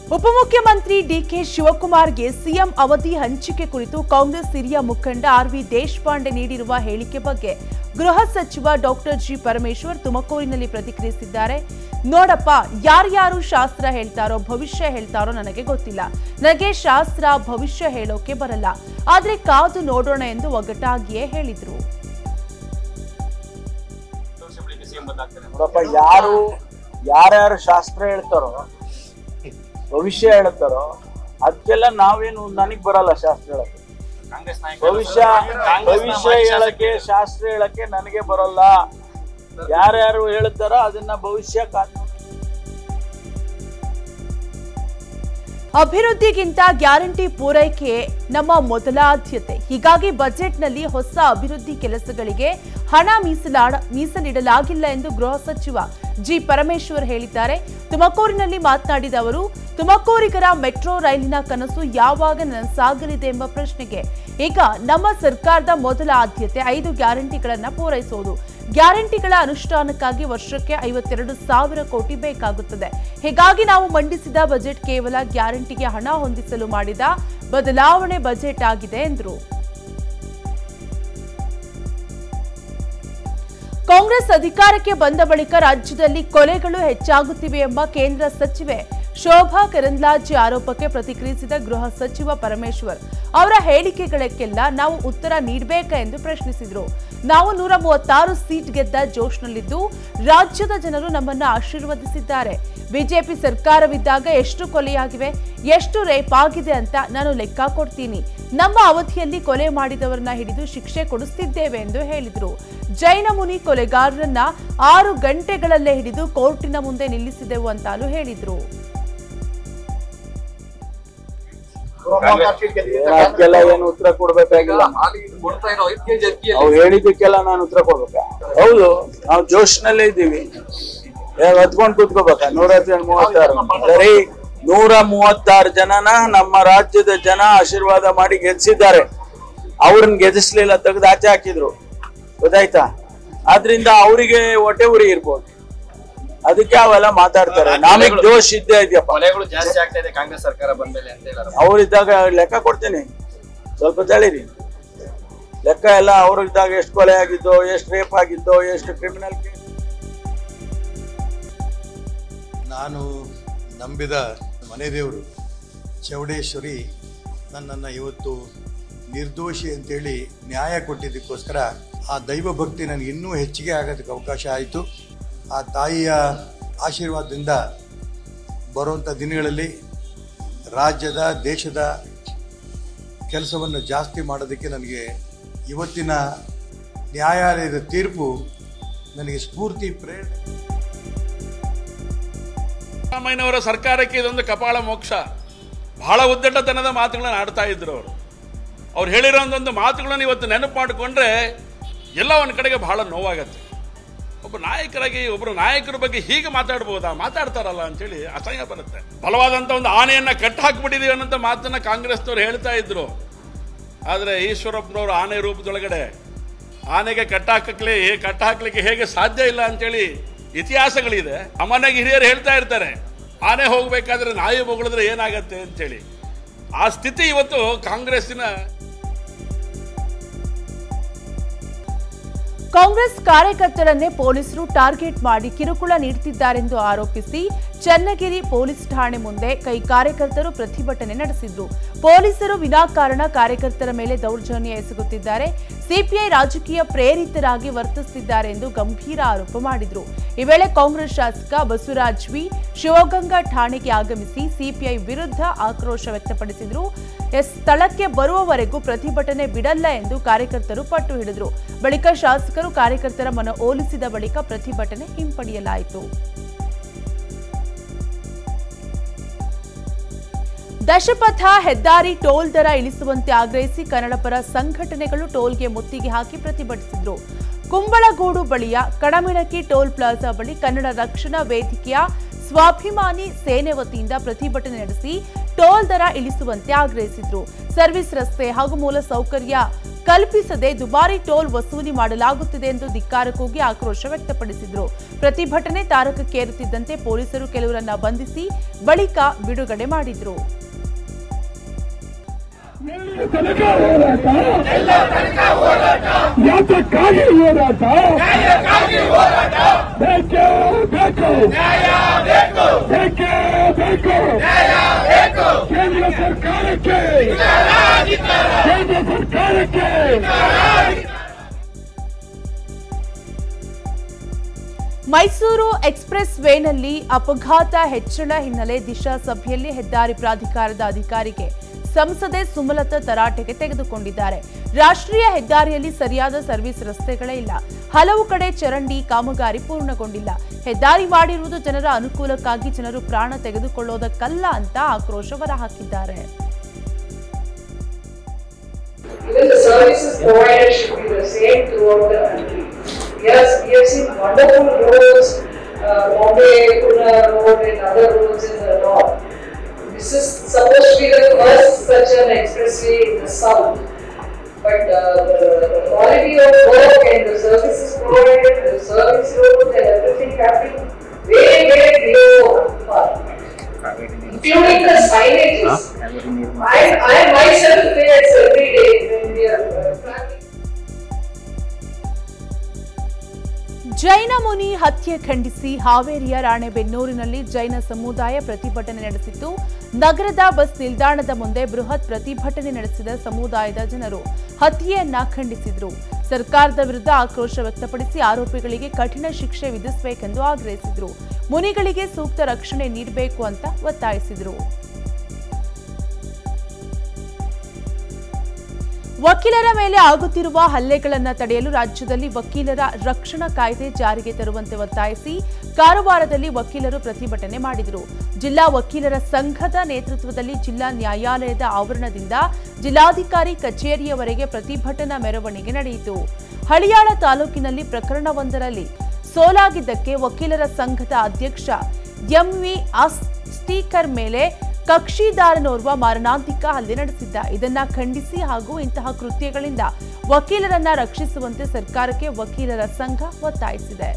ಉಪಮುಖ್ಯಮಂತ್ರಿ DK ಶಿವಕುಮಾರ್ಗೆ CM ಅವಧಿ ಹಂಚಿಕೆ ಕುರಿತು ಕಾಂಗ್ರೆಸ್ ಹಿರಿಯ ಮುಖಂಡ ಆರ್ ವಿ ದೇಶಪಾಂಡೆ ನೀಡಿರುವ ಹೇಳಿಕೆ ಬಗ್ಗೆ ಗೃಹ ಸಚಿವ ಡಾಕ್ಟರ್ ಜಿ ಪರಮೇಶ್ವರ್ ತುಮಕೂರಿನಲ್ಲಿ ಪ್ರತಿಕ್ರಿಯಿಸಿದ್ದಾರೆ ನೋಡಪ್ಪ ಯಾರ್ಯಾರು ಶಾಸ್ತ್ರ ಹೇಳ್ತಾರೋ ಭವಿಷ್ಯ ಹೇಳ್ತಾರೋ ನನಗೆ ಗೊತ್ತಿಲ್ಲ ನನಗೆ ಶಾಸ್ತ್ರ ಭವಿಷ್ಯ ಹೇಳೋಕೆ ಬರಲ್ಲ ಆದ್ರೆ ಕಾದು ನೋಡೋಣ ಎಂದು ಒಗ್ಗಟ್ಟಾಗಿಯೇ ಹೇಳಿದ್ರು ನೋಡಪ್ಪ ಯಾರು ಯಾರ್ಯಾರು ಶಾಸ್ತ್ರ ಹೇಳ್ತಾರೋ ಭವಿಷ್ಯ ಹೇಳ್ತಾರೋ ಅದಕ್ಕೆಲ್ಲ ನಾವೇನು ನನಗ್ ಬರಲ್ಲ ಶಾಸ್ತ್ರ ಹೇಳಕ್ಕೆ ಭವಿಷ್ಯ ಭವಿಷ್ಯ ಹೇಳಕ್ಕೆ ಶಾಸ್ತ್ರ ಹೇಳಕ್ಕೆ ನನಗೆ ಬರಲ್ಲ ಯಾರ್ಯಾರು ಹೇಳ್ತಾರೋ ಅದನ್ನ ಭವಿಷ್ಯ ಕಾದ್ ಅಭಿವೃದ್ಧಿಗಿಂತ ಗ್ಯಾರಂಟಿ ಪೂರೈಕೆ ನಮ್ಮ ಮೊದಲ ಆದ್ಯತೆ ಹೀಗಾಗಿ ಬಜೆಟ್ನಲ್ಲಿ ಹೊಸ ಅಭಿವೃದ್ಧಿ ಕೆಲಸಗಳಿಗೆ ಹಣ ಮೀಸಲಾಡ ಮೀಸಲಿಡಲಾಗಿಲ್ಲ ಎಂದು ಗೃಹ ಸಚಿವ ಜಿ ಪರಮೇಶ್ವರ್ ಹೇಳಿದ್ದಾರೆ ತುಮಕೂರಿನಲ್ಲಿ ಮಾತನಾಡಿದ ಅವರು ತುಮಕೂರಿಗರ ಮೆಟ್ರೋ ರೈಲಿನ ಕನಸು ಯಾವಾಗ ನನಸಾಗಲಿದೆ ಎಂಬ ಪ್ರಶ್ನೆಗೆ ಈಗ ನಮ್ಮ ಸರ್ಕಾರದ ಮೊದಲ ಆದ್ಯತೆ ಐದು ಗ್ಯಾರಂಟಿಗಳನ್ನ ಪೂರೈಸುವುದು ಗ್ಯಾರಂಟಿಗಳ ಅನುಷ್ಠಾನಕ್ಕಾಗಿ ವರ್ಷಕ್ಕೆ ಐವತ್ತೆರಡು ಸಾವಿರ ಕೋಟಿ ಬೇಕಾಗುತ್ತದೆ ಹೀಗಾಗಿ ನಾವು ಮಂಡಿಸಿದ ಬಜೆಟ್ ಕೇವಲ ಗ್ಯಾರಂಟಿಗೆ ಹಣ ಹೊಂದಿಸಲು ಮಾಡಿದ ಬದಲಾವಣೆ ಬಜೆಟ್ ಆಗಿದೆ ಎಂದರು ಕಾಂಗ್ರೆಸ್ ಅಧಿಕಾರಕ್ಕೆ ಬಂದ ಬಳಿಕ ರಾಜ್ಯದಲ್ಲಿ ಕೊಲೆಗಳು ಹೆಚ್ಚಾಗುತ್ತಿವೆ ಎಂಬ ಕೇಂದ್ರ ಸಚಿವೆ ಶೋಭಾ ಕರಂದ್ಲಾಜೆ ಆರೋಪಕ್ಕೆ ಪ್ರತಿಕ್ರಿಯಿಸಿದ ಗೃಹ ಸಚಿವ ಪರಮೇಶ್ವರ್ ಅವರ ಹೇಳಿಕೆಗಳಕ್ಕೆಲ್ಲ ನಾವು ಉತ್ತರ ನೀಡಬೇಕಾ ಎಂದು ಪ್ರಶ್ನಿಸಿದರು ನಾವು ನೂರ ಮೂವತ್ತಾರು ಸೀಟ್ ಗೆದ್ದ ಜೋಶ್ನಲ್ಲಿದ್ದು ರಾಜ್ಯದ ಜನರು ನಮ್ಮನ್ನ ಆಶೀರ್ವದಿಸಿದ್ದಾರೆ ಬಿಜೆಪಿ ಸರ್ಕಾರವಿದ್ದಾಗ ಎಷ್ಟು ಕೊಲೆಯಾಗಿವೆ ಎಷ್ಟು ರೇಪ್ ಆಗಿದೆ ಅಂತ ನಾನು ಲೆಕ್ಕ ಕೊಡ್ತೀನಿ ನಮ್ಮ ಅವಧಿಯಲ್ಲಿ ಕೊಲೆ ಮಾಡಿದವರನ್ನ ಹಿಡಿದು ಶಿಕ್ಷೆ ಕೊಡಿಸ್ತಿದ್ದೇವೆ ಎಂದು ಹೇಳಿದರು ಜೈನ ಮುನಿ ಕೊಲೆಗಾರರನ್ನ ಆರು ಗಂಟೆಗಳಲ್ಲೇ ಹಿಡಿದು ಕೋರ್ಟಿನ ಮುಂದೆ ನಿಲ್ಲಿಸಿದೆವು ಅಂತಾನು ಹೇಳಿದ್ರು ಅದಕ್ಕೆಲ್ಲ ಏನು ಉತ್ತರ ಕೊಡ್ಬೇಕಾಗಿಲ್ಲ ಅವ್ರು ಹೇಳಿದ್ದಕ್ಕೆಲ್ಲ ನಾನು ಉತ್ತರ ಕೊಡ್ಬೇಕಾ ಹೌದು ನಾವು ಜೋಶ್ನಲ್ಲೇ ಇದ್ದೀವಿ ಹತ್ಕೊಂಡ್ ಕೂತ್ಕೋಬೇಕಾ ನೂರ ಮೂವತ್ತಾರು ಬರೀ ನೂರ ಮೂವತ್ತಾರು ಜನನ ನಮ್ಮ ರಾಜ್ಯದ ಜನ ಆಶೀರ್ವಾದ ಮಾಡಿ ಗೆಲ್ಸಿದ್ದಾರೆ ಅವ್ರನ್ನ ಗೆದಿಸ್ಲಿಲ್ಲ ತೆಗೆದು ಆಚೆ ಹಾಕಿದ್ರು ಗೊತ್ತಾಯ್ತಾ ಆದ್ರಿಂದ ಅವರಿಗೆ ಹೊಟ್ಟೆ ಉರಿ ಇರ್ಬೋದು ಅದಕ್ಕೆ ಅವೆಲ್ಲ ಮಾತಾಡ್ತಾರೆ ನಮಗ್ ಜೋಶ್ ಇದ್ದೇ ಇದೆಯಪ್ಪ ಕೊಲೆಗಳು ಜಾಸ್ತಿ ಆಗ್ತಾ ಇದೆ ಕಾಂಗ್ರೆಸ್ ಸರ್ಕಾರ ಬಂದ್ಮೇಲೆ ಅಂತ ಹೇಳಾರ ಅವ್ರಿದ್ದಾಗ ಲೆಕ್ಕ ಕೊಡ್ತೀನಿ ಸ್ವಲ್ಪ ತಳೀರಿ ಲೆಕ್ಕ ಎಲ್ಲ ಅವ್ರಿದ್ದಾಗ ಎಷ್ಟು ಕೊಲೆ ಆಗಿದ್ದೋ ಎಷ್ಟು ರೇಪ್ ಆಗಿದ್ದೋ ಎಷ್ಟು ಕ್ರಿಮಿನಲ್ ಕೇಸ್ ನಾನು ನಂಬಿದ ಮನೆದೇವರು ಚೌಡೇಶ್ವರಿ ನನ್ನನ್ನು ಇವತ್ತು ನಿರ್ದೋಷಿ ಅಂತೇಳಿ ನ್ಯಾಯ ಕೊಟ್ಟಿದ್ದಕ್ಕೋಸ್ಕರ ಆ ದೈವ ಭಕ್ತಿ ನನಗೆ ಇನ್ನೂ ಹೆಚ್ಚಿಗೆ ಆಗೋದಕ್ಕೆ ಅವಕಾಶ ಆಯಿತು ಆ ತಾಯಿಯ ಆಶೀರ್ವಾದದಿಂದ ಬರುವಂಥ ದಿನಗಳಲ್ಲಿ ರಾಜ್ಯದ ದೇಶದ ಕೆಲಸವನ್ನು ಜಾಸ್ತಿ ಮಾಡೋದಕ್ಕೆ ನನಗೆ ಇವತ್ತಿನ ನ್ಯಾಯಾಲಯದ ತೀರ್ಪು ನನಗೆ ಸ್ಫೂರ್ತಿ ಪ್ರೇರಣೆ ಸಿದ್ದರಾಮಯ್ಯನವರ ಸರ್ಕಾರಕ್ಕೆ ಇದೊಂದು ಕಪಾಳ ಮೋಕ್ಷ ಬಹಳ ಉದ್ದಟತನದ ಮಾತುಗಳನ್ನು ಆಡ್ತಾ ಇದ್ರು ಅವರು ಅವ್ರು ಹೇಳಿರೋ ಒಂದೊಂದು ಮಾತುಗಳನ್ನು ಇವತ್ತು ನೆನಪು ಮಾಡಿಕೊಂಡ್ರೆ ಎಲ್ಲ ಒಂದು ಕಡೆಗೆ ಬಹಳ ನೋವಾಗತ್ತೆ ಒಬ್ಬ ನಾಯಕರಾಗಿ ಒಬ್ಬರು ನಾಯಕರ ಬಗ್ಗೆ ಹೀಗೆ ಮಾತಾಡ್ಬೋದಾ ಮಾತಾಡ್ತಾರಲ್ಲ ಅಂತೇಳಿ ಅಸಹ್ಯ ಬರುತ್ತೆ ಬಲವಾದಂಥ ಒಂದು ಆನೆಯನ್ನ ಕಟ್ಟ ಹಾಕ್ಬಿಟ್ಟಿದೀವಿ ಅನ್ನೋಂಥ ಮಾತನ್ನ ಕಾಂಗ್ರೆಸ್ನವ್ರು ಹೇಳ್ತಾ ಇದ್ರು ಆದರೆ ಈಶ್ವರಪ್ಪನವರು ಆನೆ ರೂಪದೊಳಗಡೆ ಆನೆಗೆ ಕಟ್ಟ ಹಾಕಕ್ಲಿ ಕಟ್ಟ ಹಾಕ್ಲಿಕ್ಕೆ ಹೇಗೆ ಸಾಧ್ಯ ಇಲ್ಲ ಅಂತೇಳಿ ಇತಿಹಾಸಗಳಿದೆ ಸಾಮಾನ್ಯವಾಗಿ ಹಿರಿಯರು ಹೇಳ್ತಾ ಇರ್ತಾರೆ ಆನೆ ಹೋಗ್ಬೇಕಾದ್ರೆ ನಾಯಿ ಬೊಗಳಿದ್ರೆ ಏನಾಗತ್ತೆ ಅಂತೇಳಿ ಆ ಸ್ಥಿತಿ ಇವತ್ತು ಕಾಂಗ್ರೆಸ್ಸಿನ ಕಾಂಗ್ರೆಸ್ ಕಾರ್ಯಕರ್ತರನ್ನೇ ಪೊಲೀಸರು ಟಾರ್ಗೆಟ್ ಮಾಡಿ ಕಿರುಕುಳ ನೀಡುತ್ತಿದ್ದಾರೆಂದು ಆರೋಪಿಸಿ ಚನ್ನಗಿರಿ ಪೊಲೀಸ್ ಠಾಣೆ ಮುಂದೆ ಕೈ ಕಾರ್ಯಕರ್ತರು ಪ್ರತಿಭಟನೆ ನಡೆಸಿದ್ರು ಪೊಲೀಸರು ವಿನಾಕಾರಣ ಕಾರ್ಯಕರ್ತರ ಮೇಲೆ ದೌರ್ಜನ್ಯ ಎಸಗುತ್ತಿದ್ದಾರೆ ಸಿಪಿಐ ರಾಜಕೀಯ ಪ್ರೇರಿತರಾಗಿ ವರ್ತಿಸುತ್ತಿದ್ದಾರೆ ಎಂದು ಗಂಭೀರ ಆರೋಪ ಮಾಡಿದ್ರು ಈ ವೇಳೆ ಕಾಂಗ್ರೆಸ್ ಶಾಸಕ ಬಸವರಾಜ್ ವಿ ಶಿವಗಂಗಾ ಠಾಣೆಗೆ ಆಗಮಿಸಿ ಸಿಪಿಐ ವಿರುದ್ಧ ಆಕ್ರೋಶ ವ್ಯಕ್ತಪಡಿಸಿದ್ರು ಎಸ್ ಸ್ಥಳಕ್ಕೆ ಬರುವವರೆಗೂ ಪ್ರತಿಭಟನೆ ಬಿಡಲ್ಲ ಎಂದು ಕಾರ್ಯಕರ್ತರು ಪಟ್ಟು ಹಿಡಿದ್ರು ಬಳಿಕ ಶಾಸಕರು ಕಾರ್ಯಕರ್ತರ ಮನ ಓಲಿಸಿದ ಬಳಿಕ ಪ್ರತಿಭಟನೆ ಹಿಂಪಡೆಯಲಾಯಿತು ದಶಪಥ ಹೆದ್ದಾರಿ ಟೋಲ್ ದರ ಇಳಿಸುವಂತೆ ಆಗ್ರಹಿಸಿ ಕನ್ನಡಪರ ಸಂಘಟನೆಗಳು ಟೋಲ್ಗೆ ಮುತ್ತಿಗೆ ಹಾಕಿ ಪ್ರತಿಭಟಿಸಿದ್ರು ಕುಂಬಳಗೂಡು ಬಳಿಯ ಕಡಮಿಣಕಿ ಟೋಲ್ ಪ್ಲಾಜಾ ಬಳಿ ಕನ್ನಡ ರಕ್ಷಣಾ ವೇದಿಕೆಯ ಸ್ವಾಭಿಮಾನಿ ಸೇನೆ ವತಿಯಿಂದ ಪ್ರತಿಭಟನೆ ನಡೆಸಿ ಟೋಲ್ ದರ ಇಳಿಸುವಂತೆ ಆಗ್ರಹಿಸಿದ್ರು ಸರ್ವಿಸ್ ರಸ್ತೆ ಹಾಗೂ ಮೂಲ ಸೌಕರ್ಯ ಕಲ್ಪಿಸದೆ ದುಬಾರಿ ಟೋಲ್ ವಸೂಲಿ ಮಾಡಲಾಗುತ್ತಿದೆ ಎಂದು ಧಿಕ್ಕಾರ ಕೂಗಿ ಆಕ್ರೋಶ ವ್ಯಕ್ತಪಡಿಸಿದ್ರು ಪ್ರತಿಭಟನೆ ತಾರಕಕ್ಕೇರುತ್ತಿದ್ದಂತೆ ಪೊಲೀಸರು ಕೆಲವರನ್ನ ಬಂಧಿಸಿ ಬಳಿಕ ಬಿಡುಗಡೆ ಮಾಡಿದ್ರು ತನಕ ಹೋರಾಟ ಯಾತಕ್ಕಾಗಿ ಹೋರಾಟ ಬೇಕೇ ಬೇಕು ಬೇಕೇ ಬೇಕು ಕೇಂದ್ರ ಸರ್ಕಾರಕ್ಕೆ ಕೇಂದ್ರ ಸರ್ಕಾರಕ್ಕೆ ಮೈಸೂರು ಎಕ್ಸ್ಪ್ರೆಸ್ ವೇನಲ್ಲಿ ಅಪಘಾತ ಹೆಚ್ಚಳ ಹಿನ್ನೆಲೆ ದಿಶಾ ಸಭೆಯಲ್ಲಿ ಹೆದ್ದಾರಿ ಪ್ರಾಧಿಕಾರದ ಅಧಿಕಾರಿಗೆ ಸಂಸದೆ ಸುಮಲತಾ ತರಾಟೆಗೆ ತೆಗೆದುಕೊಂಡಿದ್ದಾರೆ ರಾಷ್ಟ್ರೀಯ ಹೆದ್ದಾರಿಯಲ್ಲಿ ಸರಿಯಾದ ಸರ್ವಿಸ್ ರಸ್ತೆಗಳೇ ಇಲ್ಲ ಹಲವು ಕಡೆ ಚರಂಡಿ ಕಾಮಗಾರಿ ಪೂರ್ಣಗೊಂಡಿಲ್ಲ ಹೆದ್ದಾರಿ ಮಾಡಿರುವುದು ಜನರ ಅನುಕೂಲಕ್ಕಾಗಿ ಜನರು ಪ್ರಾಣ ತೆಗೆದುಕೊಳ್ಳೋದಕ್ಕಲ್ಲ ಅಂತ ಆಕ್ರೋಶ ಹೊರಹಾಕಿದ್ದಾರೆ Even the services provided should be the same throughout the country. Yes, we have seen wonderful roads, uh, Bombay, Pune road and other roads in the north. This is supposed to be the first such an expressway in the south. But uh, the, the quality of work and the services provided, the service roads and everything have been way, way below par. Including the signages. I, I myself face every day when we are uh, traveling. ಜೈನ ಮುನಿ ಹತ್ಯೆ ಖಂಡಿಸಿ ಹಾವೇರಿಯ ರಾಣೆಬೆನ್ನೂರಿನಲ್ಲಿ ಜೈನ ಸಮುದಾಯ ಪ್ರತಿಭಟನೆ ನಡೆಸಿದ್ದು ನಗರದ bus ನಿಲ್ದಾಣದ ಮುಂದೆ ಬೃಹತ್ ಪ್ರತಿಭಟನೆ ನಡೆಸಿದ ಸಮುದಾಯದ ಜನರು ಹತ್ಯೆಯನ್ನ ಖಂಡಿಸಿದ್ರು ಸರ್ಕಾರದ ವಿರುದ್ಧ ಆಕ್ರೋಶ ವ್ಯಕ್ತಪಡಿಸಿ ಆರೋಪಿಗಳಿಗೆ ಕಠಿಣ ಶಿಕ್ಷೆ ವಿಧಿಸಬೇಕೆಂದು ಆಗ್ರಹಿಸಿದ್ರು ಮುನಿಗಳಿಗೆ ಸೂಕ್ತ ರಕ್ಷಣೆ ನೀಡಬೇಕು ಅಂತ ಒತ್ತಾಯಿಸಿದ್ರು ವಕೀಲರ ಮೇಲೆ ಆಗುತ್ತಿರುವ ಹಲ್ಲೆಗಳನ್ನು ತಡೆಯಲು ರಾಜ್ಯದಲ್ಲಿ ವಕೀಲರ ರಕ್ಷಣಾ ಕಾಯ್ದೆ ಜಾರಿಗೆ ತರುವಂತೆ ಒತ್ತಾಯಿಸಿ ಕಾರವಾರದಲ್ಲಿ ವಕೀಲರು ಪ್ರತಿಭಟನೆ ಮಾಡಿದರು ಜಿಲ್ಲಾ ವಕೀಲರ ಸಂಘದ ನೇತೃತ್ವದಲ್ಲಿ ಜಿಲ್ಲಾ ನ್ಯಾಯಾಲಯದ ಆವರಣದಿಂದ ಜಿಲ್ಲಾಧಿಕಾರಿ ಕಚೇರಿಯವರೆಗೆ ಪ್ರತಿಭಟನಾ ಮೆರವಣಿಗೆ ನಡೆಯಿತು ಹಳಿಯಾಳ ತಾಲೂಕಿನಲ್ಲಿ ಪ್ರಕರಣವೊಂದರಲ್ಲಿ ಸೋಲಾಗಿದ್ದಕ್ಕೆ ವಕೀಲರ ಸಂಘದ ಅಧ್ಯಕ್ಷ ಎಂವಿ ಸ್ಟೀಕರ್ ಮೇಲೆ ಕಕ್ಷಿದಾರನೋರ್ವ ಮಾರಣಾಂತಿಕ ಹಲ್ಲೆ ನಡೆಸಿದ್ದ ಇದನ್ನ ಖಂಡಿಸಿ ಹಾಗೂ ಇಂತಹ ಕೃತ್ಯಗಳಿಂದ ವಕೀಲರನ್ನ ರಕ್ಷಿಸುವಂತೆ ಸರ್ಕಾರಕ್ಕೆ ವಕೀಲರ ಸಂಘ ಒತ್ತಾಯಿಸಿದೆ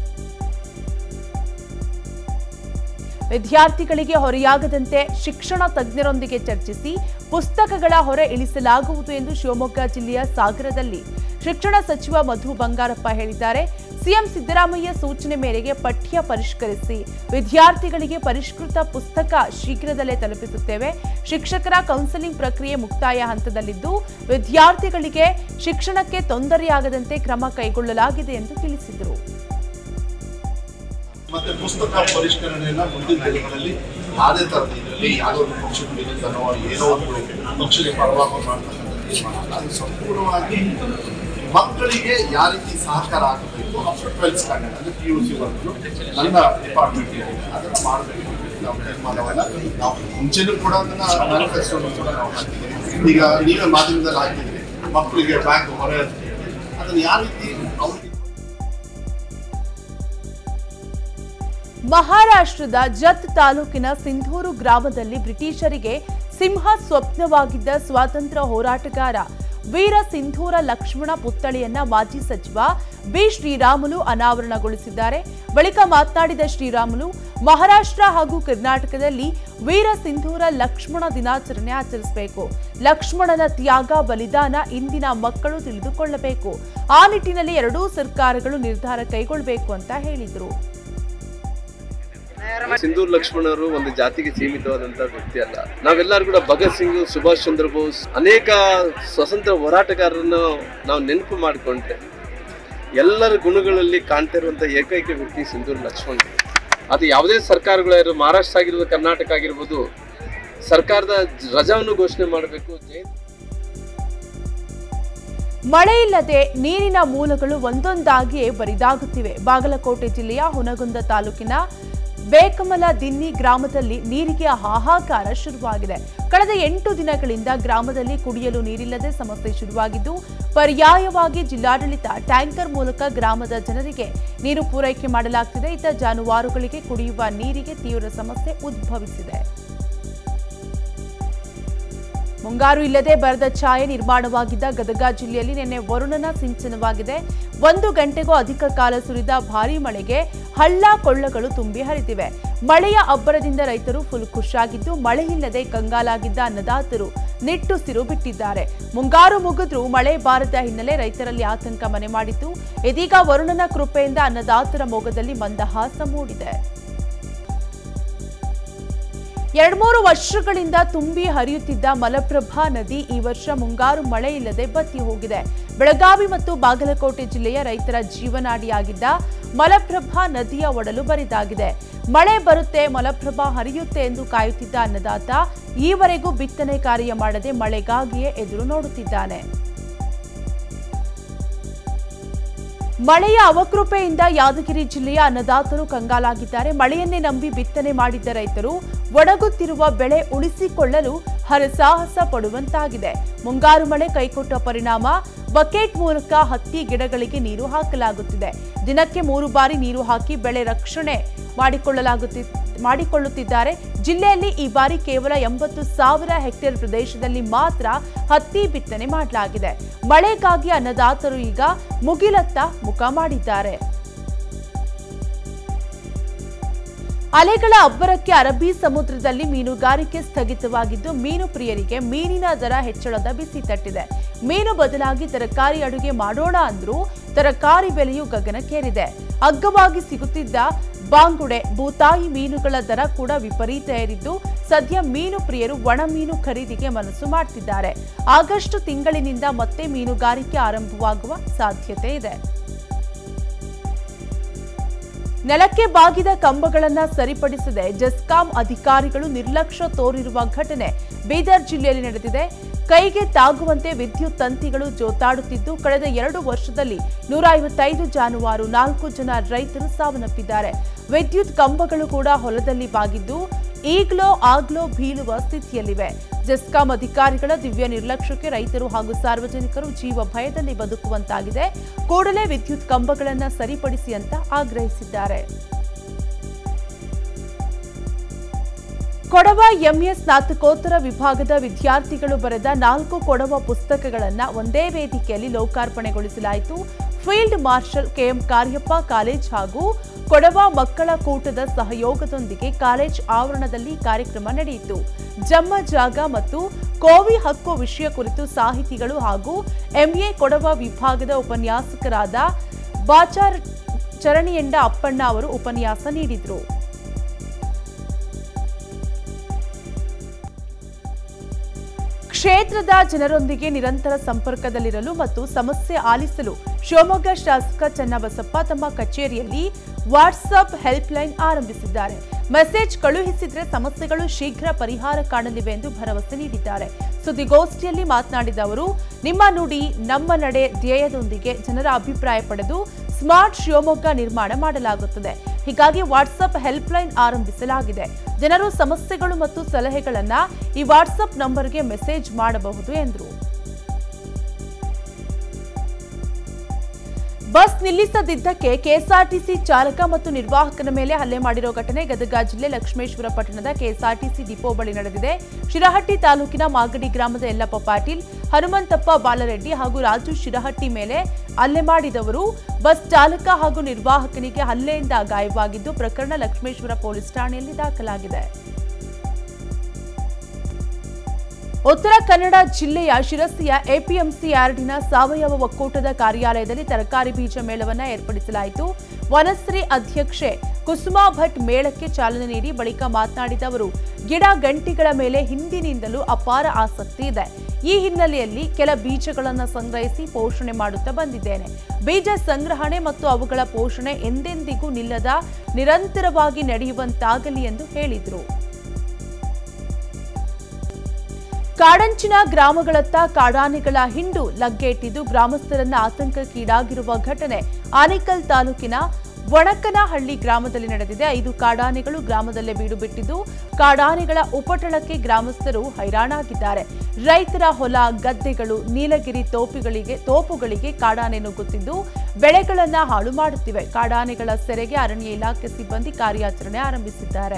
ವಿದ್ಯಾರ್ಥಿಗಳಿಗೆ ಹೊರೆಯಾಗದಂತೆ ಶಿಕ್ಷಣ ತಜ್ಞರೊಂದಿಗೆ ಚರ್ಚಿಸಿ ಪುಸ್ತಕಗಳ ಹೊರೆ ಇಳಿಸಲಾಗುವುದು ಎಂದು ಶಿವಮೊಗ್ಗ ಜಿಲ್ಲೆಯ ಸಾಗರದಲ್ಲಿ ಶಿಕ್ಷಣ ಸಚಿವ ಮಧು ಬಂಗಾರಪ್ಪ ಹೇಳಿದ್ದಾರೆ ಸಿಎಂ ಸಿದ್ದರಾಮಯ್ಯ ಸೂಚನೆ ಮೇರೆಗೆ ಪಠ್ಯ ಪರಿಷ್ಕರಿಸಿ ವಿದ್ಯಾರ್ಥಿಗಳಿಗೆ ಪರಿಷ್ಕೃತ ಪುಸ್ತಕ ಶೀಘ್ರದಲ್ಲೇ ತಲುಪಿಸುತ್ತೇವೆ ಶಿಕ್ಷಕರ ಕೌನ್ಸೆಲಿಂಗ್ ಪ್ರಕ್ರಿಯೆ ಮುಕ್ತಾಯ ಹಂತದಲ್ಲಿದ್ದು ವಿದ್ಯಾರ್ಥಿಗಳಿಗೆ ಶಿಕ್ಷಣಕ್ಕೆ ತೊಂದರೆಯಾಗದಂತೆ ಕ್ರಮ ಕೈಗೊಳ್ಳಲಾಗಿದೆ ಎಂದು ತಿಳಿಸಿದರು ಮತ್ತೆ ಪುಸ್ತಕ ಪರಿಷ್ಕರಣೆಯನ್ನ ಮುಂದಿನ ದಿನಗಳಲ್ಲಿ ಯಾವುದೇ ತರದ ಇದರಲ್ಲಿ ಯಾವುದೋ ಒಂದು ಪಕ್ಷದ ವಿರುದ್ಧನೋ ಏನೋ ಒಂದು ಪಕ್ಷದ ಪರವಾಗಿ ಮಾಡ್ತಕ್ಕಂಥ ತೀರ್ಮಾನ ಅಲ್ಲ. ಅದು ಸಂಪೂರ್ಣವಾಗಿ ಮಕ್ಕಳಿಗೆ ಯಾವ ರೀತಿ ಸಹಕಾರ ಆಗಬೇಕು ಟ್ವೆಲ್ತ್ ಸ್ಟ್ಯಾಂಡರ್ಡ್ ಅಂದ್ರೆ ಪಿ ಯು ಸಿ ವರ್ಗು ನನ್ನ ಡಿಪಾರ್ಟ್ಮೆಂಟ್ ಅದನ್ನ ಮಾಡಬೇಕು ನಾವು ತೀರ್ಮಾನವನ್ನ ನಾವು ಮುಂಚೆನೂ ಕೂಡ ಅದನ್ನ ಮ್ಯಾನಿಫೆಸ್ಟೋ ಕೂಡ ನಾವು ಹಾಕಿದ್ದೀವಿ ಈಗ ನೀವೇ ಮಾಧ್ಯಮದಲ್ಲಿ ಹಾಕಿದ್ರಿ ಮಕ್ಕಳಿಗೆ ಬ್ಯಾಗ್ ಹೊರೆ ಅಂತ ಹೇಳಿ. ಅದನ್ನ ಯಾವ ರೀತಿ ಅವ್ರಿಗೆ ಮಹಾರಾಷ್ಟ್ರದ ಜತ್ ತಾಲೂಕಿನ ಸಿಂಧೂರು ಗ್ರಾಮದಲ್ಲಿ ಬ್ರಿಟಿಷರಿಗೆ ಸಿಂಹ ಸ್ವಪ್ನವಾಗಿದ್ದ ಸ್ವಾತಂತ್ರ್ಯ ಹೋರಾಟಗಾರ ವೀರ ಸಿಂಧೂರ ಲಕ್ಷ್ಮಣ ಪುತ್ಥಳಿಯನ್ನ ಮಾಜಿ ಸಚಿವ ಬಿ ಶ್ರೀರಾಮುಲು ಅನಾವರಣಗೊಳಿಸಿದ್ದಾರೆ ಬಳಿಕ ಮಾತನಾಡಿದ ಶ್ರೀರಾಮುಲು ಮಹಾರಾಷ್ಟ್ರ ಹಾಗೂ ಕರ್ನಾಟಕದಲ್ಲಿ ವೀರ ಸಿಂಧೂರ ಲಕ್ಷ್ಮಣ ದಿನಾಚರಣೆ ಆಚರಿಸಬೇಕು ಲಕ್ಷ್ಮಣನ ತ್ಯಾಗ ಬಲಿದಾನ ಇಂದಿನ ಮಕ್ಕಳು ತಿಳಿದುಕೊಳ್ಳಬೇಕು ಆ ನಿಟ್ಟಿನಲ್ಲಿ ಎರಡೂ ಸರ್ಕಾರಗಳು ನಿರ್ಧಾರ ಕೈಗೊಳ್ಳಬೇಕು ಅಂತ ಹೇಳಿದರು ಸಿಂಧೂರ್ ಲಕ್ಷ್ಮಣರು ಒಂದು ಜಾತಿಗೆ ಸೀಮಿತವಾದಂತ ವ್ಯಕ್ತಿ ಅಲ್ಲ ನಾವೆಲ್ಲರೂ ಕೂಡ ಭಗತ್ ಸಿಂಗ್ ಸುಭಾಷ್ ಚಂದ್ರ ಬೋಸ್ ಅನೇಕ ಸ್ವತಂತ್ರ ಹೋರಾಟಗಾರರನ್ನು ನಾವು ನೆನಪು ಮಾಡಿಕೊಂಡ್ರೆ ಎಲ್ಲರ ಗುಣಗಳಲ್ಲಿ ಕಾಣ್ತಾ ಇರುವಂತ ಏಕೈಕ ವ್ಯಕ್ತಿ ಸಿಂಧೂರ್ ಲಕ್ಷ್ಮಣ್ ಅದು ಯಾವುದೇ ಸರ್ಕಾರಗಳು ಮಹಾರಾಷ್ಟ್ರ ಆಗಿರ್ಬೋದು ಕರ್ನಾಟಕ ಆಗಿರ್ಬೋದು ಸರ್ಕಾರದ ರಜಾವನ್ನು ಘೋಷಣೆ ಮಾಡಬೇಕು ಜಯಂತಿ ಮಳೆ ಇಲ್ಲದೆ ನೀರಿನ ಮೂಲಗಳು ಒಂದೊಂದಾಗಿಯೇ ಬರಿದಾಗುತ್ತಿವೆ ಬಾಗಲಕೋಟೆ ಜಿಲ್ಲೆಯ ಹುನಗುಂದ ತಾಲೂಕಿನ ಬೇಕಮಲ ದಿನ್ನಿ ಗ್ರಾಮದಲ್ಲಿ ನೀರಿಗೆ ಹಾಹಾಕಾರ ಶುರುವಾಗಿದೆ ಕಳೆದ ಎಂಟು ದಿನಗಳಿಂದ ಗ್ರಾಮದಲ್ಲಿ ಕುಡಿಯಲು ನೀರಿಲ್ಲದೆ ಸಮಸ್ಯೆ ಶುರುವಾಗಿದ್ದು ಪರ್ಯಾಯವಾಗಿ ಜಿಲ್ಲಾಡಳಿತ ಟ್ಯಾಂಕರ್ ಮೂಲಕ ಗ್ರಾಮದ ಜನರಿಗೆ ನೀರು ಪೂರೈಕೆ ಮಾಡಲಾಗ್ತಿದೆ ಇತ್ತ ಜಾನುವಾರುಗಳಿಗೆ ಕುಡಿಯುವ ನೀರಿಗೆ ತೀವ್ರ ಸಮಸ್ಯೆ ಉದ್ಭವಿಸಿದೆ ಮುಂಗಾರು ಇಲ್ಲದೆ ಬರದ ಛಾಯೆ ನಿರ್ಮಾಣವಾಗಿದ್ದ ಗದಗ ಜಿಲ್ಲೆಯಲ್ಲಿ ನಿನ್ನೆ ವರುಣನ ಸಿಂಚನವಾಗಿದೆ ಒಂದು ಗಂಟೆಗೂ ಅಧಿಕ ಕಾಲ ಸುರಿದ ಭಾರೀ ಮಳೆಗೆ ಹಳ್ಳ ಕೊಳ್ಳಗಳು ತುಂಬಿ ಹರಿದಿವೆ ಮಳೆಯ ಅಬ್ಬರದಿಂದ ರೈತರು ಫುಲ್ ಖುಷಿಯಾಗಿದ್ದು ಮಳೆಯಿಲ್ಲದೆ ಕಂಗಾಲಾಗಿದ್ದ ಅನ್ನದಾತರು ನಿಟ್ಟುಸಿರು ಬಿಟ್ಟಿದ್ದಾರೆ ಮುಂಗಾರು ಮುಗಿದ್ರೂ ಮಳೆ ಬಾರದ ಹಿನ್ನೆಲೆ ರೈತರಲ್ಲಿ ಆತಂಕ ಮನೆ ಮಾಡಿದ್ದು ಇದೀಗ ವರುಣನ ಕೃಪೆಯಿಂದ ಅನ್ನದಾತರ ಮೊಗದಲ್ಲಿ ಮಂದಹಾಸ ಮೂಡಿದೆ ಎರಡ್ಮೂರು ವರ್ಷಗಳಿಂದ ತುಂಬಿ ಹರಿಯುತ್ತಿದ್ದ ಮಲಪ್ರಭಾ ನದಿ ಈ ವರ್ಷ ಮುಂಗಾರು ಮಳೆ ಇಲ್ಲದೆ ಬತ್ತಿ ಹೋಗಿದೆ ಬೆಳಗಾವಿ ಮತ್ತು ಬಾಗಲಕೋಟೆ ಜಿಲ್ಲೆಯ ರೈತರ ಜೀವನಾಡಿಯಾಗಿದ್ದ ಮಲಪ್ರಭಾ ನದಿಯ ಒಡಲು ಬರಿದಾಗಿದೆ ಮಳೆ ಬರುತ್ತೆ ಮಲಪ್ರಭಾ ಹರಿಯುತ್ತೆ ಎಂದು ಕಾಯುತ್ತಿದ್ದ ಅನ್ನದಾತ ಈವರೆಗೂ ಬಿತ್ತನೆ ಕಾರ್ಯ ಮಾಡದೆ ಮಳೆಗಾಗಿಯೇ ಎದುರು ನೋಡುತ್ತಿದ್ದಾನೆ ಮಳೆಯ ಅವಕೃಪೆಯಿಂದ ಯಾದಗಿರಿ ಜಿಲ್ಲೆಯ ಅನ್ನದಾತರು ಕಂಗಾಲಾಗಿದ್ದಾರೆ ಮಳೆಯನ್ನೇ ನಂಬಿ ಬಿತ್ತನೆ ಮಾಡಿದ್ದ ರೈತರು ಒಣಗುತ್ತಿರುವ ಬೆಳೆ ಉಳಿಸಿಕೊಳ್ಳಲು ಹರಸಾಹಸ ಪಡುವಂತಾಗಿದೆ ಮುಂಗಾರು ಮಳೆ ಕೈಕೊಟ್ಟ ಪರಿಣಾಮ ಬಕೆಟ್ ಮೂಲಕ ಹತ್ತಿ ಗಿಡಗಳಿಗೆ ನೀರು ಹಾಕಲಾಗುತ್ತಿದೆ ದಿನಕ್ಕೆ ಮೂರು ಬಾರಿ ನೀರು ಹಾಕಿ ಬೆಳೆ ರಕ್ಷಣೆ ಮಾಡಿಕೊಳ್ಳಲಾಗುತ್ತಿ ಮಾಡಿಕೊಳ್ಳುತ್ತಿದ್ದಾರೆ ಜಿಲ್ಲೆಯಲ್ಲಿ ಈ ಬಾರಿ ಕೇವಲ ಎಂಬತ್ತು ಸಾವಿರ ಹೆಕ್ಟೇರ್ ಪ್ರದೇಶದಲ್ಲಿ ಮಾತ್ರ ಹತ್ತಿ ಬಿತ್ತನೆ ಮಾಡಲಾಗಿದೆ ಮಳೆಗಾಗಿ ಅನ್ನದಾತರು ಈಗ ಮುಗಿಲತ್ತ ಮುಖ ಮಾಡಿದ್ದಾರೆ ಅಲೆಗಳ ಅಬ್ಬರಕ್ಕೆ ಅರಬ್ಬಿ ಸಮುದ್ರದಲ್ಲಿ ಮೀನುಗಾರಿಕೆ ಸ್ಥಗಿತವಾಗಿದ್ದು ಮೀನು ಪ್ರಿಯರಿಗೆ ಮೀನಿನ ದರ ಹೆಚ್ಚಳದ ಬಿಸಿ ತಟ್ಟಿದೆ ಮೀನು ಬದಲಾಗಿ ತರಕಾರಿ ಅಡುಗೆ ಮಾಡೋಣ ಅಂದ್ರೂ ತರಕಾರಿ ಬೆಲೆಯು ಗಗನಕ್ಕೇರಿದೆ ಅಗ್ಗವಾಗಿ ಸಿಗುತ್ತಿದ್ದ ಬಾಂಗುಡೆ ಭೂತಾಯಿ ಮೀನುಗಳ ದರ ಕೂಡ ವಿಪರೀತ ಏರಿದ್ದು ಸದ್ಯ ಮೀನು ಪ್ರಿಯರು ಒಣ ಮೀನು ಖರೀದಿಗೆ ಮನಸ್ಸು ಮಾಡ್ತಿದ್ದಾರೆ ಆಗಸ್ಟ್ ತಿಂಗಳಿನಿಂದ ಮತ್ತೆ ಮೀನುಗಾರಿಕೆ ಆರಂಭವಾಗುವ ಸಾಧ್ಯತೆ ಇದೆ ನೆಲಕ್ಕೆ ಬಾಗಿದ ಕಂಬಗಳನ್ನ ಸರಿಪಡಿಸದೆ ಜೆಸ್ಕಾಂ ಅಧಿಕಾರಿಗಳು ನಿರ್ಲಕ್ಷ್ಯ ತೋರಿರುವ ಘಟನೆ ಬೀದರ್ ಜಿಲ್ಲೆಯಲ್ಲಿ ನಡೆದಿದೆ ಕೈಗೆ ತಾಗುವಂತೆ ವಿದ್ಯುತ್ ತಂತಿಗಳು ಜೋತಾಡುತ್ತಿದ್ದು ಕಳೆದ ಎರಡು ವರ್ಷದಲ್ಲಿ ನೂರ ಐವತ್ತೈದು ಜಾನುವಾರು ನಾಲ್ಕು ಜನ ರೈತರು ಸಾವನ್ನಪ್ಪಿದ್ದಾರೆ ವಿದ್ಯುತ್ ಕಂಬಗಳು ಕೂಡ ಹೊಲದಲ್ಲಿ ಬಾಗಿದ್ದು ಈಗ್ಲೋ ಆಗ್ಲೋ ಬೀಳುವ ಸ್ಥಿತಿಯಲ್ಲಿವೆ ಜೆಸ್ಕಾಂ ಅಧಿಕಾರಿಗಳ ದಿವ್ಯ ನಿರ್ಲಕ್ಷ್ಯಕ್ಕೆ ರೈತರು ಹಾಗೂ ಸಾರ್ವಜನಿಕರು ಜೀವ ಭಯದಲ್ಲಿ ಬದುಕುವಂತಾಗಿದೆ ಕೂಡಲೇ ವಿದ್ಯುತ್ ಕಂಬಗಳನ್ನು ಸರಿಪಡಿಸಿ ಅಂತ ಆಗ್ರಹಿಸಿದ್ದಾರೆ ಕೊಡವ ಎಂಎ ಸ್ನಾತಕೋತ್ತರ ವಿಭಾಗದ ವಿದ್ಯಾರ್ಥಿಗಳು ಬರೆದ ನಾಲ್ಕು ಕೊಡವ ಪುಸ್ತಕಗಳನ್ನು ಒಂದೇ ವೇದಿಕೆಯಲ್ಲಿ ಲೋಕಾರ್ಪಣೆಗೊಳಿಸಲಾಯಿತು field marshal K M Kariappa college ಹಾಗೂ ಕೊಡವ ಮಕ್ಕಳ ಕೂಟದ ಸಹಯೋಗದೊಂದಿಗೆ ಕಾಲೇಜ್ ಆವರಣದಲ್ಲಿ ಕಾರ್ಯಕ್ರಮ ನಡೆಯಿತು ಜಮ್ಮ ಜಾಗ ಮತ್ತು ಕೋವಿ ಹಕ್ಕು ವಿಷಯ ಕುರಿತು ಸಾಹಿತಿಗಳು ಹಾಗೂ ಎಂಎ ಕೊಡವ ವಿಭಾಗದ ಉಪನ್ಯಾಸಕರಾದ ಬಾಚಾರ್ ಚರಣಿಯಂಡ ಅಪ್ಪಣ್ಣ ಅವರು ಉಪನ್ಯಾಸ ನೀಡಿದರು ಕ್ಷೇತ್ರದ ಜನರೊಂದಿಗೆ ನಿರಂತರ ಸಂಪರ್ಕದಲ್ಲಿರಲು ಮತ್ತು ಸಮಸ್ಯೆ ಆಲಿಸಲು ಶಿವಮೊಗ್ಗ ಶಾಸಕ ಚನ್ನಬಸಪ್ಪ ತಮ್ಮ ಕಚೇರಿಯಲ್ಲಿ ವಾಟ್ಸ್ಆಪ್ ಹೆಲ್ಪ್ಲೈನ್ ಆರಂಭಿಸಿದ್ದಾರೆ ಮೆಸೇಜ್ ಕಳುಹಿಸಿದ್ರೆ ಸಮಸ್ಯೆಗಳು ಶೀಘ್ರ ಪರಿಹಾರ ಕಾಣಲಿವೆ ಎಂದು ಭರವಸೆ ನೀಡಿದ್ದಾರೆ ಸುದ್ದಿಗೋಷ್ಠಿಯಲ್ಲಿ ಮಾತನಾಡಿದ ಅವರು ನಿಮ್ಮ ನುಡಿ ನಮ್ಮ ನಡೆ ಧ್ಯೇಯದೊಂದಿಗೆ ಜನರ ಅಭಿಪ್ರಾಯ ಪಡೆದು ಸ್ಮಾರ್ಟ್ ಶಿವಮೊಗ್ಗ ನಿರ್ಮಾಣ ಮಾಡಲಾಗುತ್ತದೆ ಹೀಗಾಗಿ ವಾಟ್ಸ್ಆಪ್ ಹೆಲ್ಪ್ಲೈನ್ ಆರಂಭಿಸಲಾಗಿದೆ ಜನರು ಸಮಸ್ಯೆಗಳು ಮತ್ತು ಸಲಹೆಗಳನ್ನ ಈ ವಾಟ್ಸ್ಆಪ್ ನಂಬರ್ಗೆ ಮೆಸೇಜ್ ಮಾಡಬಹುದು ಎಂದರು ಬಸ್ ನಿಲ್ಲಿಸದಿದ್ದಕ್ಕೆ ಕೆಎಸ್ಆರ್ಟಿಸಿ ಚಾಲಕ ಮತ್ತು ನಿರ್ವಾಹಕನ ಮೇಲೆ ಹಲ್ಲೆ ಮಾಡಿರೋ ಘಟನೆ ಗದಗ ಜಿಲ್ಲೆ ಲಕ್ಷ್ಮೇಶ್ವರ ಪಟ್ಟಣದ ಕೆಎಸ್ಆರ್ಟಿಸಿ ಡಿಪೋ ಬಳಿ ನಡೆದಿದೆ ಶಿರಹಟ್ಟಿ ತಾಲೂಕಿನ ಮಾಗಡಿ ಗ್ರಾಮದ ಯಲ್ಲಪ್ಪ ಪಾಟೀಲ್ ಹನುಮಂತಪ್ಪ ಬಾಲರೆಡ್ಡಿ ಹಾಗೂ ರಾಜು ಶಿರಹಟ್ಟಿ ಮೇಲೆ ಹಲ್ಲೆ ಮಾಡಿದವರು ಬಸ್ ಚಾಲಕ ಹಾಗೂ ನಿರ್ವಾಹಕನಿಗೆ ಹಲ್ಲೆಯಿಂದ ಗಾಯವಾಗಿದ್ದು ಪ್ರಕರಣ ಲಕ್ಷ್ಮೇಶ್ವರ ಪೊಲೀಸ್ ಠಾಣೆಯಲ್ಲಿ ದಾಖಲಾಗಿದೆ ಉತ್ತರ ಕನ್ನಡ ಜಿಲ್ಲೆಯ ಶಿರಸಿಯ ಎಪಿಎಂಸಿ ಯಾರ್ಡಿನ ಸಾವಯವ ಒಕ್ಕೂಟದ ಕಾರ್ಯಾಲಯದಲ್ಲಿ ತರಕಾರಿ ಬೀಜ ಮೇಳವನ್ನು ಏರ್ಪಡಿಸಲಾಯಿತು ವನಶ್ರೀ ಅಧ್ಯಕ್ಷೆ ಕುಸುಮಾ ಭಟ್ ಮೇಳಕ್ಕೆ ಚಾಲನೆ ನೀಡಿ ಬಳಿಕ ಮಾತನಾಡಿದ ಅವರು ಗಿಡ ಗಂಟಿಗಳ ಮೇಲೆ ಹಿಂದಿನಿಂದಲೂ ಅಪಾರ ಆಸಕ್ತಿ ಇದೆ ಈ ಹಿನ್ನೆಲೆಯಲ್ಲಿ ಕೆಲ ಬೀಜಗಳನ್ನು ಸಂಗ್ರಹಿಸಿ ಪೋಷಣೆ ಮಾಡುತ್ತಾ ಬಂದಿದ್ದೇನೆ ಬೀಜ ಸಂಗ್ರಹಣೆ ಮತ್ತು ಅವುಗಳ ಪೋಷಣೆ ಎಂದೆಂದಿಗೂ ನಿಲ್ಲದ ನಿರಂತರವಾಗಿ ನಡೆಯುವಂತಾಗಲಿ ಎಂದು ಹೇಳಿದರು ಕಾಡಂಚಿನ ಗ್ರಾಮಗಳತ್ತ ಕಾಡಾನೆಗಳ ಹಿಂಡು ಲಗ್ಗೆಯಿಟ್ಟಿದ್ದು ಗ್ರಾಮಸ್ಥರನ್ನ ಆತಂಕಕ್ಕೀಡಾಗಿರುವ ಘಟನೆ ಆನೇಕಲ್ ತಾಲೂಕಿನ ಒಣಕನಹಳ್ಳಿ ಗ್ರಾಮದಲ್ಲಿ ನಡೆದಿದೆ ಐದು ಕಾಡಾನೆಗಳು ಗ್ರಾಮದಲ್ಲೇ ಬೀಡು ಬಿಟ್ಟಿದ್ದು ಕಾಡಾನೆಗಳ ಉಪಟಳಕ್ಕೆ ಗ್ರಾಮಸ್ಥರು ಹೈರಾಣಾಗಿದ್ದಾರೆ ರೈತರ ಹೊಲ ಗದ್ದೆಗಳು ನೀಲಗಿರಿ ತೋಪುಗಳಿಗೆ ತೋಪುಗಳಿಗೆ ಕಾಡಾನೆ ನುಗ್ಗುತ್ತಿದ್ದು ಬೆಳೆಗಳನ್ನ ಹಾಳು ಮಾಡುತ್ತಿವೆ ಕಾಡಾನೆಗಳ ಸೆರೆಗೆ ಅರಣ್ಯ ಇಲಾಖೆ ಸಿಬ್ಬಂದಿ ಕಾರ್ಯಾಚರಣೆ ಆರಂಭಿಸಿದ್ದಾರೆ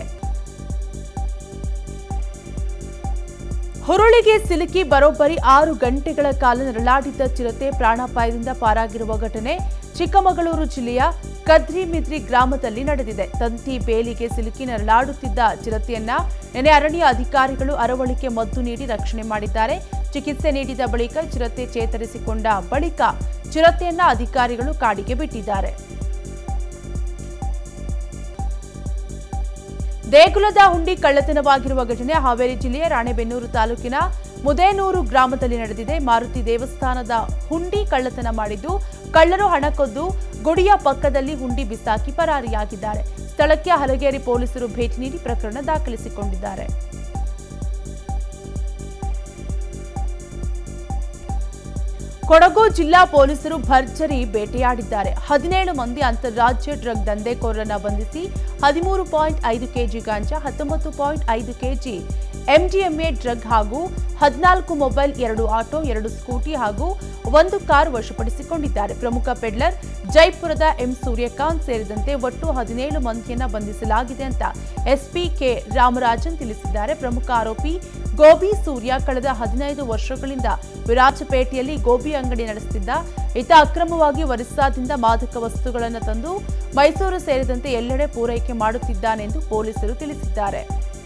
ಹುರುಳಿಗೆ ಸಿಲುಕಿ ಬರೋಬ್ಬರಿ ಆರು ಗಂಟೆಗಳ ಕಾಲ ನರಳಾಡಿದ್ದ ಚಿರತೆ ಪ್ರಾಣಾಪಾಯದಿಂದ ಪಾರಾಗಿರುವ ಘಟನೆ ಚಿಕ್ಕಮಗಳೂರು ಜಿಲ್ಲೆಯ ಕದ್ರಿಮಿದ್ರಿ ಗ್ರಾಮದಲ್ಲಿ ನಡೆದಿದೆ ತಂತಿ ಬೇಲಿಗೆ ಸಿಲುಕಿ ನರಳಾಡುತ್ತಿದ್ದ ಚಿರತೆಯನ್ನ ನೆನೆ ಅರಣ್ಯ ಅಧಿಕಾರಿಗಳು ಅರವಳಿಕೆ ಮದ್ದು ನೀಡಿ ರಕ್ಷಣೆ ಮಾಡಿದ್ದಾರೆ ಚಿಕಿತ್ಸೆ ನೀಡಿದ ಬಳಿಕ ಚಿರತೆ ಚೇತರಿಸಿಕೊಂಡ ಬಳಿಕ ಚಿರತೆಯನ್ನ ಅಧಿಕಾರಿಗಳು ಕಾಡಿಗೆ ಬಿಟ್ಟಿದ್ದಾರೆ ದೇಗುಲದ ಹುಂಡಿ ಕಳ್ಳತನವಾಗಿರುವ ಘಟನೆ ಹಾವೇರಿ ಜಿಲ್ಲೆಯ ರಾಣೆಬೆನ್ನೂರು ತಾಲೂಕಿನ ಮುದೇನೂರು ಗ್ರಾಮದಲ್ಲಿ ನಡೆದಿದೆ ಮಾರುತಿ ದೇವಸ್ಥಾನದ ಹುಂಡಿ ಕಳ್ಳತನ ಮಾಡಿದ್ದು ಕಳ್ಳರು ಹಣ ಕದ್ದು ಗುಡಿಯ ಪಕ್ಕದಲ್ಲಿ ಹುಂಡಿ ಬಿಸಾಕಿ ಪರಾರಿಯಾಗಿದ್ದಾರೆ ಸ್ಥಳಕ್ಕೆ ಹಲಗೇರಿ ಪೊಲೀಸರು ಭೇಟಿ ನೀಡಿ ಪ್ರಕರಣ ದಾಖಲಿಸಿಕೊಂಡಿದ್ದಾರೆ ಕೊಡಗು ಜಿಲ್ಲಾ ಪೊಲೀಸರು ಭರ್ಜರಿ ಬೇಟೆಯಾಡಿದ್ದಾರೆ ಹದಿನೇಳು ಮಂದಿ ಅಂತಾರಾಜ್ಯ ಡ್ರಗ್ ದಂಧೆಕೋರರನ್ನ ಬಂಧಿಸಿ ಹದಿಮೂರು ಪಾಯಿಂಟ್ ಐದು ಕೆಜಿ ಗಾಂಜಾ ಹತ್ತೊಂಬತ್ತು ಪಾಯಿಂಟ್ ಐದು ಕೆಜಿ ಎಂಡಿಎಂಎ ಡ್ರಗ್ ಹಾಗೂ ಹದಿನಾಲ್ಕು ಮೊಬೈಲ್ ಎರಡು ಆಟೋ ಎರಡು ಸ್ಕೂಟಿ ಹಾಗೂ ಒಂದು ಕಾರ್ ವಶಪಡಿಸಿಕೊಂಡಿದ್ದಾರೆ ಪ್ರಮುಖ ಪೆಡ್ಲರ್ ಜೈಪುರದ ಎಂ ಸೂರ್ಯಕಾಂತ್ ಸೇರಿದಂತೆ ಒಟ್ಟು ಹದಿನೇಳು ಮಂದಿಯನ್ನ ಬಂಧಿಸಲಾಗಿದೆ ಅಂತ ಎಸ್ಪಿ ಕೆ ರಾಮರಾಜನ್ ತಿಳಿಸಿದ್ದಾರೆ ಪ್ರಮುಖ ಆರೋಪಿ ಗೋಬಿ ಸೂರ್ಯ ಕಳೆದ ಹದಿನೈದು ವರ್ಷಗಳಿಂದ ವಿರಾಜಪೇಟೆಯಲ್ಲಿ ಗೋಬಿ ಅಂಗಡಿ ನಡೆಸುತ್ತಿದ್ದ ಈತ ಅಕ್ರಮವಾಗಿ ಒರಿಸ್ಸಾದಿಂದ ಮಾದಕ ವಸ್ತುಗಳನ್ನು ತಂದು ಮೈಸೂರು ಸೇರಿದಂತೆ ಎಲ್ಲೆಡೆ ಪೂರೈಕೆ ಮಾಡುತ್ತಿದ್ದಾನೆಂದು ಪೊಲೀಸರು ತಿಳಿಸಿದ್ದಾರೆ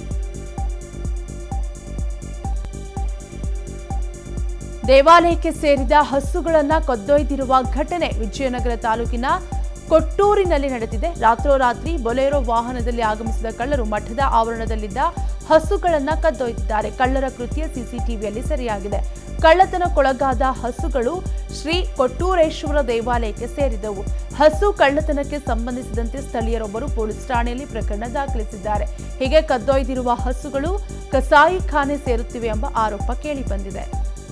ದೇವಾಲಯಕ್ಕೆ ಸೇರಿದ ಹಸುಗಳನ್ನ ಕದ್ದೊಯ್ದಿರುವ ಘಟನೆ ವಿಜಯನಗರ ತಾಲೂಕಿನ ಕೊಟ್ಟೂರಿನಲ್ಲಿ ನಡೆದಿದೆ ರಾತ್ರೋರಾತ್ರಿ ಬೊಲೆರೋ ವಾಹನದಲ್ಲಿ ಆಗಮಿಸಿದ ಕಳ್ಳರು ಮಠದ ಆವರಣದಲ್ಲಿದ್ದ ಹಸುಗಳನ್ನ ಕದ್ದೊಯ್ದಿದ್ದಾರೆ ಕಳ್ಳರ ಕೃತ್ಯ ಸಿಸಿಟಿವಿಯಲ್ಲಿ ಸೆರೆಯಾಗಿದೆ ಕಳ್ಳತನಕ್ಕೊಳಗಾದ ಹಸುಗಳು ಶ್ರೀ ಕೊಟ್ಟೂರೇಶ್ವರ ದೇವಾಲಯಕ್ಕೆ ಸೇರಿದವು ಹಸು ಕಳ್ಳತನಕ್ಕೆ ಸಂಬಂಧಿಸಿದಂತೆ ಸ್ಥಳೀಯರೊಬ್ಬರು ಪೊಲೀಸ್ ಠಾಣೆಯಲ್ಲಿ ಪ್ರಕರಣ ದಾಖಲಿಸಿದ್ದಾರೆ ಹೀಗೆ ಕದ್ದೊಯ್ದಿರುವ ಹಸುಗಳು ಕಸಾಯಿಖಾನೆ ಸೇರುತ್ತಿವೆ ಎಂಬ ಆರೋಪ ಕೇಳಿಬಂದಿದೆ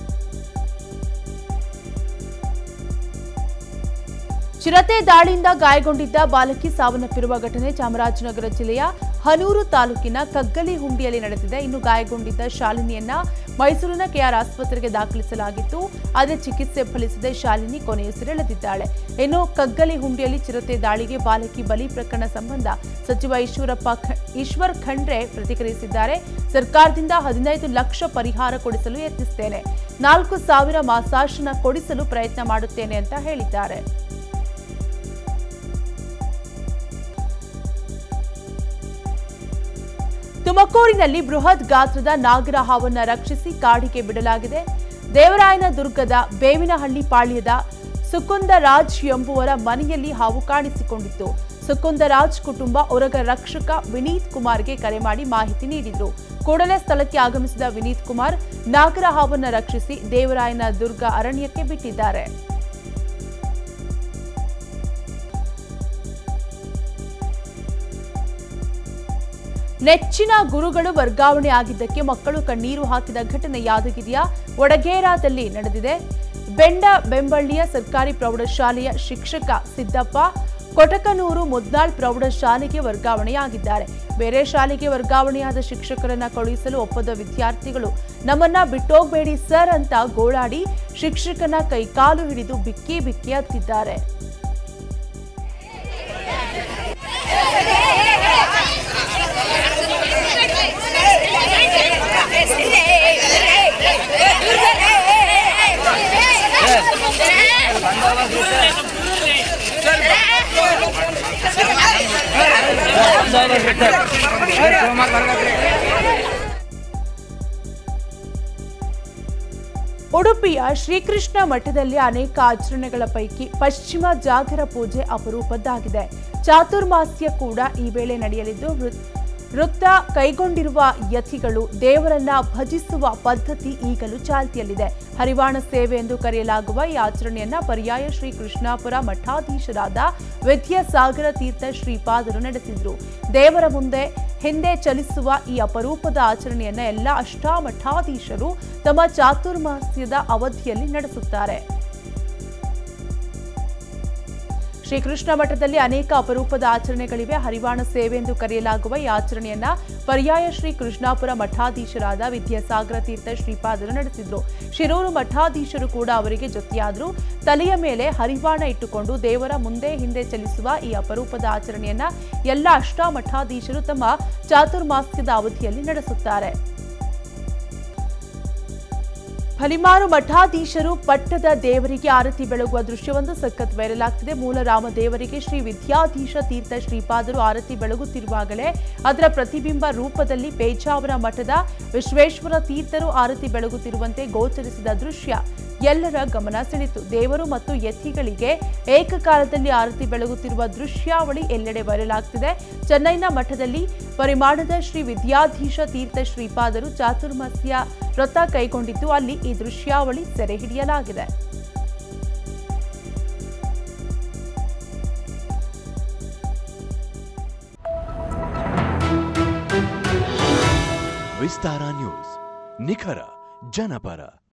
ಚಿರತೆ ದಾಳಿಯಿಂದ ಗಾಯಗೊಂಡಿದ್ದ ಬಾಲಕಿ ಸಾವನ್ನಪ್ಪಿರುವ ಘಟನೆ ಚಾಮರಾಜನಗರ ಜಿಲ್ಲೆಯ ಹನೂರು ತಾಲೂಕಿನ ಕಗ್ಗಲಿ ಹುಂಡಿಯಲ್ಲಿ ನಡೆದಿದೆ ಇನ್ನು ಗಾಯಗೊಂಡಿದ್ದ ಶಾಲಿನಿಯನ್ನ ಮೈಸೂರಿನ ಕೆಆರ್ ಆಸ್ಪತ್ರೆಗೆ ದಾಖಲಿಸಲಾಗಿತ್ತು ಆದರೆ ಚಿಕಿತ್ಸೆ ಫಲಿಸದೆ ಶಾಲಿನಿ ಕೊನೆಯುಸಿರೆಳೆದಿದ್ದಾಳೆ ಇನ್ನು ಕಗ್ಗಲಿ ಹುಂಡಿಯಲ್ಲಿ ಚಿರತೆ ದಾಳಿಗೆ ಬಾಲಕಿ ಬಲಿ ಪ್ರಕರಣ ಸಂಬಂಧ ಸಚಿವ ಈಶ್ವರಪ್ಪ ಖ- ಈಶ್ವರ್ ಖಂಡ್ರೆ ಪ್ರತಿಕ್ರಿಯಿಸಿದ್ದಾರೆ ಸರ್ಕಾರದಿಂದ ಹದಿನೈದು ಲಕ್ಷ ಪರಿಹಾರ ಕೊಡಿಸಲು ಯತ್ನಿಸುತ್ತೇನೆ ನಾಲ್ಕು ಸಾವಿರ ಮಾಸಾಶನ ಕೊಡಿಸಲು ಪ್ರಯತ್ನ ಮಾಡುತ್ತೇನೆ ಅಂತ ಹೇಳಿದ್ದಾರೆ ತುಮಕೂರಿನಲ್ಲಿ ಬೃಹತ್ ಗಾತ್ರದ ನಾಗರ ಹಾವನ್ನ ರಕ್ಷಿಸಿ ಕಾಡಿಗೆ ಬಿಡಲಾಗಿದೆ ದೇವರಾಯನ ದುರ್ಗದ ಬೇವಿನಹಳ್ಳಿ ಪಾಳ್ಯದ ಸುಕುಂದರಾಜ್ ಎಂಬುವರ ಮನೆಯಲ್ಲಿ ಹಾವು ಕಾಣಿಸಿಕೊಂಡಿತ್ತು ಸುಕುಂದರಾಜ್ ಕುಟುಂಬ ಒರಗ ರಕ್ಷಕ ವಿನೀತ್ ಕುಮಾರ್ಗೆ ಕರೆ ಮಾಡಿ ಮಾಹಿತಿ ನೀಡಿದ್ರು ಕೂಡಲೇ ಸ್ಥಳಕ್ಕೆ ಆಗಮಿಸಿದ ವಿನೀತ್ ಕುಮಾರ್ ನಾಗರ ಹಾವನ್ನ ರಕ್ಷಿಸಿ ದೇವರಾಯನ ದುರ್ಗ ಅರಣ್ಯಕ್ಕೆ ಬಿಟ್ಟಿದ್ದಾರೆ ನೆಚ್ಚಿನ ಗುರುಗಳು ವರ್ಗಾವಣೆ ಆಗಿದ್ದಕ್ಕೆ ಮಕ್ಕಳು ಕಣ್ಣೀರು ಹಾಕಿದ ಘಟನೆ ಯಾದಗಿರಿಯ ವಡಗೇರಾದಲ್ಲಿ ನಡೆದಿದೆ ಬೆಂಡ ಬೆಂಬಳ್ಳಿಯ ಸರ್ಕಾರಿ ಪ್ರೌಢಶಾಲೆಯ ಶಿಕ್ಷಕ ಸಿದ್ದಪ್ಪ ಕೊಟಕನೂರು ಮುದ್ನಾಳ್ ಪ್ರೌಢಶಾಲೆಗೆ ವರ್ಗಾವಣೆಯಾಗಿದ್ದಾರೆ ಬೇರೆ ಶಾಲೆಗೆ ವರ್ಗಾವಣೆಯಾದ ಶಿಕ್ಷಕರನ್ನ ಕಳುಹಿಸಲು ಒಪ್ಪದ ವಿದ್ಯಾರ್ಥಿಗಳು ನಮ್ಮನ್ನ ಬಿಟ್ಟೋಗ್ಬೇಡಿ ಸರ್ ಅಂತ ಗೋಳಾಡಿ ಶಿಕ್ಷಕನ ಕೈಕಾಲು ಹಿಡಿದು ಬಿಕ್ಕಿ ಬಿಕ್ಕಿ ಹತ್ತಿದ್ದಾರೆ ಉಡುಪಿಯ ಶ್ರೀಕೃಷ್ಣ ಮಠದಲ್ಲಿ ಅನೇಕ ಆಚರಣೆಗಳ ಪೈಕಿ ಪಶ್ಚಿಮ ಜಾಗರ ಪೂಜೆ ಅಪರೂಪದ್ದಾಗಿದೆ ಚಾತುರ್ಮಾಸ್ಯ ಕೂಡ ಈ ವೇಳೆ ನಡೆಯಲಿದ್ದು ವೃ- ವೃತ್ತ ಕೈಗೊಂಡಿರುವ ಯತಿಗಳು ದೇವರನ್ನ ಭಜಿಸುವ ಪದ್ಧತಿ ಈಗಲೂ ಚಾಲ್ತಿಯಲ್ಲಿದೆ ಹರಿವಾಣ ಸೇವೆ ಎಂದು ಕರೆಯಲಾಗುವ ಈ ಆಚರಣೆಯನ್ನ ಪರ್ಯಾಯ ಶ್ರೀ ಕೃಷ್ಣಾಪುರ ಮಠಾಧೀಶರಾದ ವಿದ್ಯಾಸಾಗರ ತೀರ್ಥ ಶ್ರೀಪಾದರು ನಡೆಸಿದ್ರು ದೇವರ ಮುಂದೆ ಹಿಂದೆ ಚಲಿಸುವ ಈ ಅಪರೂಪದ ಆಚರಣೆಯನ್ನ ಎಲ್ಲ ಅಷ್ಟಾಮಠಾಧೀಶರು ತಮ್ಮ ಚಾತುರ್ಮಾಸ್ಯದ ಅವಧಿಯಲ್ಲಿ ನಡೆಸುತ್ತಾರೆ ಶ್ರೀಕೃಷ್ಣ ಮಠದಲ್ಲಿ ಅನೇಕ ಅಪರೂಪದ ಆಚರಣೆಗಳಿವೆ ಹರಿವಾಣ ಸೇವೆ ಎಂದು ಕರೆಯಲಾಗುವ ಈ ಆಚರಣೆಯನ್ನ ಪರ್ಯಾಯ ಶ್ರೀ ಕೃಷ್ಣಾಪುರ ಮಠಾಧೀಶರಾದ ವಿದ್ಯಾಸಾಗರ ತೀರ್ಥ ಶ್ರೀಪಾದರು ನಡೆಸಿದ್ರು ಶಿರೂರು ಮಠಾಧೀಶರು ಕೂಡ ಅವರಿಗೆ ಜೊತೆಯಾದ್ರು ತಲೆಯ ಮೇಲೆ ಹರಿವಾಣ ಇಟ್ಟುಕೊಂಡು ದೇವರ ಮುಂದೆ ಹಿಂದೆ ಚಲಿಸುವ ಈ ಅಪರೂಪದ ಆಚರಣೆಯನ್ನ ಎಲ್ಲ ಅಷ್ಟಾಮಠಾಧೀಶರು ತಮ್ಮ ಚಾತುರ್ಮಾಸ್ಯದ ಅವಧಿಯಲ್ಲಿ ನಡೆಸುತ್ತಾರೆ ಫಲಿಮಾರು ಮಠಾಧೀಶರು ಪಟ್ಟದ ದೇವರಿಗೆ ಆರತಿ ಬೆಳಗುವ ದೃಶ್ಯವೊಂದು ಸಖತ್ ವೈರಲ್ ಆಗ್ತಿದೆ ಮೂಲ ರಾಮದೇವರಿಗೆ ಶ್ರೀ ವಿದ್ಯಾಧೀಶ ತೀರ್ಥ ಶ್ರೀಪಾದರು ಆರತಿ ಬೆಳಗುತ್ತಿರುವಾಗಲೇ ಅದರ ಪ್ರತಿಬಿಂಬ ರೂಪದಲ್ಲಿ ಪೇಜಾವರ ಮಠದ ವಿಶ್ವೇಶ್ವರ ತೀರ್ಥರು ಆರತಿ ಬೆಳಗುತ್ತಿರುವಂತೆ ಗೋಚರಿಸಿದ ದೃಶ್ಯ ಎಲ್ಲರ ಗಮನ ಸೆಳೆಯಿತು ದೇವರು ಮತ್ತು ಯತಿಗಳಿಗೆ ಏಕಕಾಲದಲ್ಲಿ ಆರತಿ ಬೆಳಗುತ್ತಿರುವ ದೃಶ್ಯಾವಳಿ ಎಲ್ಲೆಡೆ ವೈರಲ್ ಆಗ್ತಿದೆ ಚೆನ್ನೈನ ಮಠದಲ್ಲಿ ಪರಿಮಾಣದ ಶ್ರೀ ವಿದ್ಯಾಧೀಶ ತೀರ್ಥ ಶ್ರೀಪಾದರು ಚಾತುರ್ಮಾಸ್ಯ ವ್ರತ ಕೈಗೊಂಡಿದ್ದು ಅಲ್ಲಿ ಈ ದೃಶ್ಯಾವಳಿ ಸೆರೆ ಹಿಡಿಯಲಾಗಿದೆ ವಿಸ್ತಾರ ನ್ಯೂಸ್ ನಿಖರ ಜನಪರ